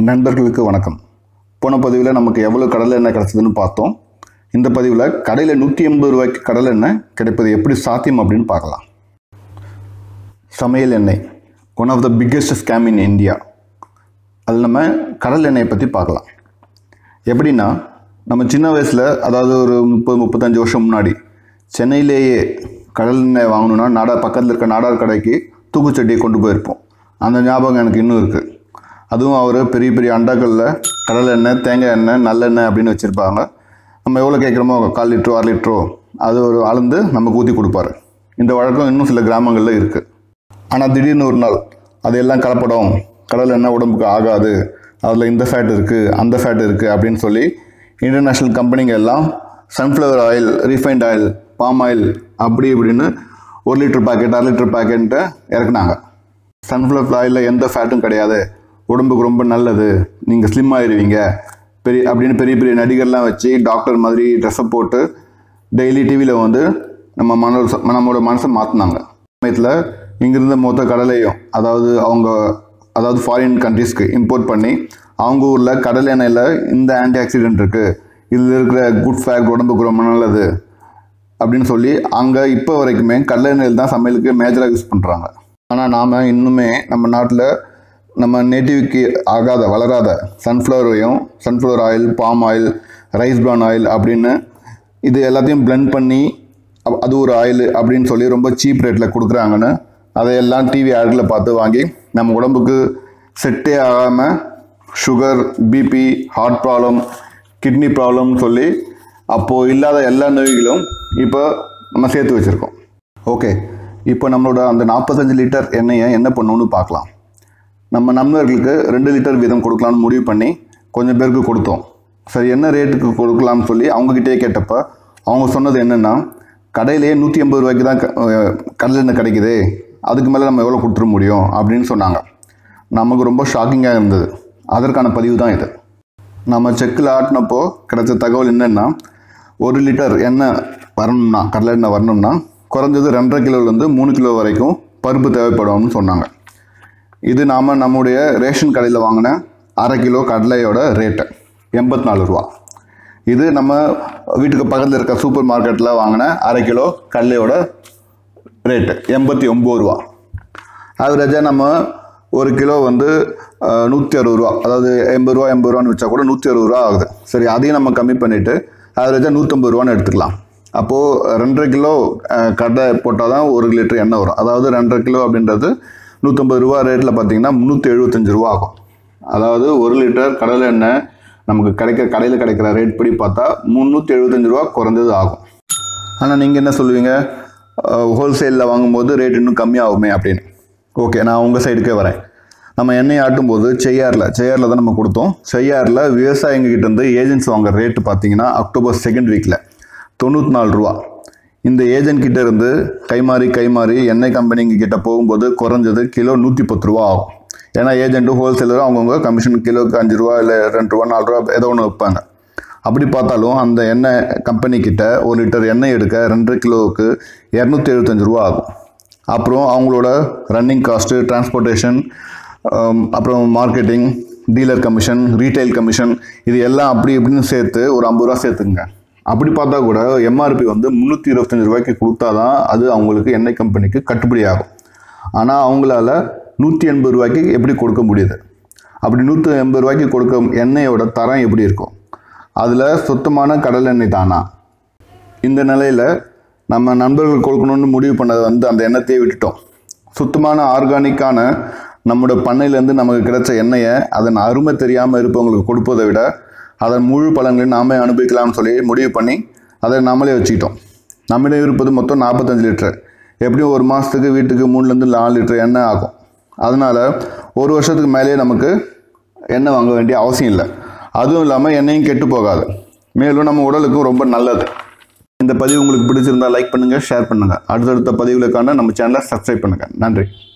நண்பர்களுக்கு வணக்கம் போன பதிவில் நமக்கு எவ்வளோ கடலை எண்ணெய் கிடச்சதுன்னு பார்த்தோம் இந்த பதிவில் கடையில் நூற்றி எண்பது ரூபாய்க்கு கடலை எண்ணெய் கிடைப்பது எப்படி சாத்தியம் அப்படின்னு பார்க்கலாம் சமையல் எண்ணெய் one of the biggest scam in India அதில் நம்ம கடல் எண்ணெயை பற்றி பார்க்கலாம் எப்படின்னா நம்ம சின்ன வயசில் அதாவது ஒரு முப்பது முப்பத்தஞ்சு வருஷம் முன்னாடி சென்னையிலேயே கடல் எண்ணெய் வாங்கணுன்னா நாடா பக்கத்தில் இருக்க நாடார் கடைக்கு தூக்குச்சட்டியை கொண்டு போயிருப்போம் அந்த ஞாபகம் எனக்கு இன்னும் இருக்குது அதுவும் அவர் பெரிய பெரிய அண்டாக்களில் கடல் எண்ணெய் தேங்காய் எண்ணெய் நல்லெண்ணெய் அப்படின்னு வச்சுருப்பாங்க நம்ம எவ்வளோ கேட்குறோமோ கால் லிட்டரோ அரை லிட்டரோ அது ஒரு அளந்து நமக்கு ஊற்றி கொடுப்பாரு இந்த வழக்கம் இன்னும் சில கிராமங்களில் இருக்குது ஆனால் திடீர்னு ஒரு நாள் அதெல்லாம் கலப்படம் கடல் எண்ணெய் உடம்புக்கு ஆகாது அதில் இந்த ஃபேட் இருக்குது அந்த ஃபேட் இருக்குது அப்படின்னு சொல்லி இன்டர்நேஷ்னல் கம்பெனிங்க எல்லாம் sunflower oil refined oil palm oil அப்படி இப்படின்னு ஒரு லிட்டர் பாக்கெட் அரை லிட்டர் பாக்கெட்டு இறக்குனாங்க சன்ஃப்ளவர் ஆயிலில் எந்த ஃபேட்டும் கிடையாது உடம்புக்கு ரொம்ப நல்லது நீங்கள் ஸ்லிம் ஆயிடுவீங்க பெரிய அப்படின்னு பெரிய பெரிய நடிகர்லாம் வச்சு டாக்டர் மாதிரி ட்ரெஸ்ஸை போட்டு டெய்லி டிவியில் வந்து நம்ம மன நம்மளோட மனசை மாற்றினாங்க சமயத்தில் இங்கிருந்த மொத்த கடலையும் அதாவது அவங்க அதாவது ஃபாரின் கண்ட்ரீஸ்க்கு இம்போர்ட் பண்ணி அவங்க ஊரில் கடல் எண்ணெயில் இந்த ஆன்டி ஆக்சிடென்ட் இருக்குது இதில் இருக்கிற குட் ஃபேக்ட் உடம்புக்கு ரொம்ப நல்லது அப்படின்னு சொல்லி அங்கே இப்போ வரைக்குமே கடலை எண்ணெயில் தான் சமையலுக்கு மேஜராக யூஸ் பண்ணுறாங்க ஆனால் நாம் இன்னுமே நம்ம நாட்டில் நம்ம நேட்டிவ்க்கு ஆகாத வளராத சன்ஃப்ளவரையும் sunflower oil palm oil rice bran oil அப்படின்னு இது எல்லாத்தையும் blend பண்ணி அ- அது ஒரு ஆயில் அப்படின்னு சொல்லி ரொம்ப சீப் ரேட்டில் கொடுக்குறாங்கன்னு அதையெல்லாம் டிவி ஆடில் பார்த்து வாங்கி நம்ம உடம்புக்கு செட்டே ஆகாமல் sugar BP heart problem kidney ப்ராப்ளம்னு சொல்லி அப்போது இல்லாத எல்லா நோய்களும் இப்போ நம்ம சேர்த்து வச்சுருக்கோம் ஓகே இப்போ நம்மளோட அந்த நாற்பத்தஞ்சு லிட்டர் எண்ணெயை என்ன பண்ணணும்னு பார்க்கலாம் நம்ம நண்பர்களுக்கு ரெண்டு லிட்டர் வீதம் கொடுக்கலாம்னு முடிவு பண்ணி கொஞ்சம் பேருக்கு கொடுத்தோம் சரி என்ன ரேட்டுக்கு கொடுக்கலாம்னு சொல்லி அவங்கக்கிட்டே கேட்டப்ப அவங்க சொன்னது என்னென்னா கடையிலேயே நூற்றி எண்பது ரூபாய்க்கு தான் க- அஹ் கடல் எண்ணெய் கிடைக்குது அதுக்கு மேலே நம்ம எவ்வளோ கொடுத்துட முடியும் அப்படின்னு சொன்னாங்க நமக்கு ரொம்ப ஷாக்கிங்காக இருந்தது அதற்கான பதிவு தான் இது நம்ம செக்கில் ஆட்டினப்போ கிடைச்ச தகவல் என்னென்னா ஒரு லிட்டர் எண்ணெய் வரணும்னா கடலை எண்ணெய் வரணும்னா குறைஞ்சது ரெண்டரை கிலோலேருந்து மூணு கிலோ வரைக்கும் பருப்பு தேவைப்படும்னு சொன்னாங்க இது நாம் நம்முடைய ரேஷன் கடையில் வாங்கின அரை கிலோ கடலையோட ரேட்டு எண்பத்தி நாலு ரூபா இது நம்ம வீட்டுக்கு பக்கத்தில் இருக்க சூப்பர் மார்க்கெட்டில் வாங்கின அரை கிலோ கடலையோட ரேட்டு எண்பத்தி ஒம்பது ரூபா ஆவரேஜாக நம்ம ஒரு கிலோ வந்து நூற்றி அறுபது ரூபா அதாவது எண்பது ரூபா எண்பது ரூபான்னு வச்சா கூட நூற்றி அறுபது ரூபா ஆகுது சரி அதையும் நம்ம கம்மி பண்ணிவிட்டு ஆவரேஜாக நூற்றம்பது ரூபான்னு எடுத்துக்கலாம் அப்போது ரெண்டரை கிலோ அஹ், கடலை போட்டால் தான் ஒரு லிட்டர் எண்ணெய் வரும் அதாவது ரெண்டரை கிலோ அப்படின்றது நூற்றம்பது ரூபா ரேட்டில் பார்த்தீங்கன்னா முந்நூற்றி எழுபத்தஞ்சு ரூபா ஆகும் அதாவது ஒரு லிட்டர் கடலை எண்ணெய் நமக்கு கிடைக்க கடையில் கிடைக்கிற ரேட் படி பார்த்தா முந்நூற்றி எழுபத்தஞ்சு ரூபா குறைஞ்சது ஆகும் ஆனால் நீங்கள் என்ன சொல்லுவீங்க ஹோல்சேலில் வாங்கும்போது ரேட் இன்னும் கம்மியாகுமே அப்படின்னு ஓகே நான் உங்கள் சைடுக்கே வரேன் நம்ம எண்ணெய் ஆட்டும்போது செய்யாரில் செய்யாரில் தான் நம்ம கொடுத்தோம் செய்யாரில் விவசாயிங்க இருந்து ஏஜென்ட்ஸ் வாங்குற ரேட்டு பார்த்தீங்கன்னா அக்டோபர் செகண்ட் வீக்கில் தொண்ணூற்றி நாலு ரூபா இந்த ஏஜென்ட் கிட்ட இருந்து கைமாறி கைமாறி எண்ணெய் கம்பெனிங்க கிட்ட போகும்போது குறைஞ்சது கிலோ நூற்றி பத்து ரூபா ஆகும் ஏன்னா ஏஜென்ட்டும் ஹோல்சேலரும் அவங்கவுங்க கமிஷன் கிலோக்கு அஞ்சு ரூபா இல்லை ரெண்டு ரூபா நாலு ரூபா ஏதோ ஒன்று வைப்பாங்க அப்படி பார்த்தாலும் அந்த எண்ணெய் கம்பெனி கிட்ட ஒரு லிட்டர் எண்ணெய் எடுக்க ரெண்டரை கிலோவுக்கு இரநூத்தி எழுபத்தஞ்சு ரூபா ஆகும் அப்புறம் அவங்களோட ரன்னிங் காஸ்ட்டு டிரான்ஸ்போர்ட்டேஷன் அப்புறம் marketing dealer commission retail commission இது எல்லாம் அப்படி இப்படின்னு சேர்த்து ஒரு ஐம்பது ரூபா சேர்த்துங்க அப்படி பார்த்தா கூட எம்ஆர்பி வந்து முந்நூற்றி இருபத்தஞ்சு ரூபாய்க்கு கொடுத்தா தான் அது அவங்களுக்கு எண்ணெய் கம்பெனிக்கு கட்டுப்படி ஆகும் ஆனால் அவங்களால நூற்றி எண்பது ரூபாய்க்கு எப்படி கொடுக்க முடியுது அப்படி நூற்றி எண்பது ரூபாய்க்கு கொடுக்க எண்ணெயோட தரம் எப்படி இருக்கும் அதில் சுத்தமான கடல் எண்ணெய் தானா இந்த நிலையில் நம்ம நண்பர்கள் கொடுக்கணும்னு முடிவு பண்ணது வந்து அந்த எண்ணத்தையே விட்டுட்டோம் சுத்தமான ஆர்கானிக்கான நம்மளோட பண்ணையிலேருந்து நமக்கு கிடைச்ச எண்ணெயை அதன் அருமை தெரியாமல் இருப்பவங்களுக்கு கொடுப்பதை விட அதன் முழு பலன்களையும் நாமே அனுபவிக்கலாம்னு சொல்லி முடிவு பண்ணி அதை நாமளே வச்சுக்கிட்டோம் நம்மிடம் இருப்பது மொத்தம் நாற்பத்தஞ்சு லிட்டர் எப்படியும் ஒரு மாதத்துக்கு வீட்டுக்கு மூணுலேருந்து நாலு லிட்டர் எண்ணெய் ஆகும் அதனால் ஒரு வருஷத்துக்கு மேலேயே நமக்கு எண்ணெய் வாங்க வேண்டிய அவசியம் இல்லை அதுவும் இல்லாமல் எண்ணெயும் கெட்டு போகாது மேலும் நம்ம உடலுக்கும் ரொம்ப நல்லது இந்த பதிவு உங்களுக்கு பிடிச்சிருந்தா லைக் பண்ணுங்கள் ஷேர் பண்ணுங்கள் அடுத்தடுத்த பதிவுகளுக்கான நம்ம சேனலை சப்ஸ்கிரைப் பண்ணுங்கள் நன்றி